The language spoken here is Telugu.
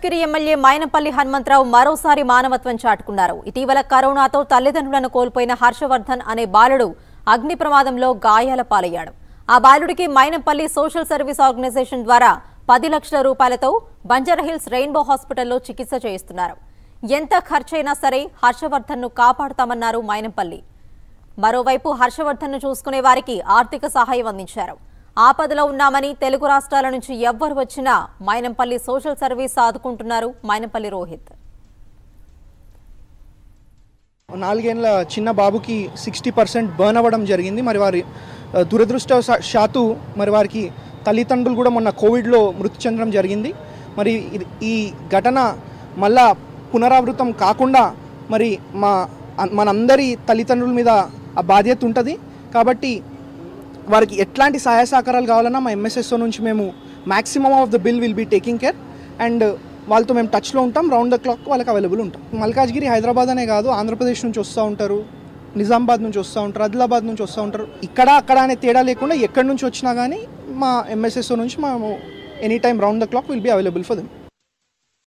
మల్కాజ్గిరి ఎమ్మెల్యే మైనంపల్లి హనుమంతరావు మరోసారి మానవత్వం చాటుకున్నారు ఇటీవల కరోనాతో తల్లిదండ్రులను కోల్పోయిన హర్షవర్ధన్ అనే బాలుడు అగ్ని ప్రమాదంలో గాయాల పాలయ్యాడు ఆ బాలుడికి మైనంపల్లి సోషల్ సర్వీస్ ఆర్గనైజేషన్ ద్వారా పది లక్షల రూపాయలతో బంజారాహిల్స్ రెయిన్బో హాస్పిటల్లో చికిత్స చేయిస్తున్నారు ఎంత ఖర్చైనా సరే హర్షవర్ధన్ను కాపాడుతామన్నారు మైనంపల్లి మరోవైపు హర్షవర్ధన్ను చూసుకునే వారికి ఆర్థిక సహాయం అందించారు ఆపదలో ఉన్నామని తెలుగు రాష్ట్రాల నుంచి ఎవ్వరు వచ్చినా మైనంపల్లి సోషల్ సర్వీస్ ఆదుకుంటున్నారు మైనంపల్లి రోహిత్ నాలుగేళ్ల చిన్న బాబుకి సిక్స్టీ పర్సెంట్ బర్న్ అవ్వడం జరిగింది మరి వారి ఆ, దురదృష్టవశాత్తు మరి వారికి తల్లిదండ్రులు కూడా మొన్న కోవిడ్లో మృతి చెందడం జరిగింది మరి ఇది- ఈ ఘటన మళ్ళా పునరావృతం కాకుండా మరి మా అ- మనందరి తల్లిదండ్రుల మీద ఆ బాధ్యత ఉంటుంది కాబట్టి వారికి ఎట్లాంటి సహాయ సహకారాలు కావాలన్నా మా ఎంఎస్ఎస్ఓ నుంచి మేము maximum of the bill will be taking care and వాళ్ళతో మేము టచ్లో ఉంటాం రౌండ్ ద క్లాక్ వాళ్ళకి అవైలబుల్ ఉంటాం మల్కాజ్గిరి హైదరాబాద్ అనే కాదు ఆంధ్రప్రదేశ్ నుంచి వస్తూ ఉంటారు నిజామాబాద్ నుంచి వస్తూ ఉంటారు ఆదిలాబాద్ నుంచి వస్తూ ఉంటారు ఇక్కడ అక్కడ అనే తేడా లేకుండా ఎక్కడి నుంచి వచ్చినా కానీ మా ఎంఎస్ఎస్ఓ నుంచి మేము any time round the clock will be available for them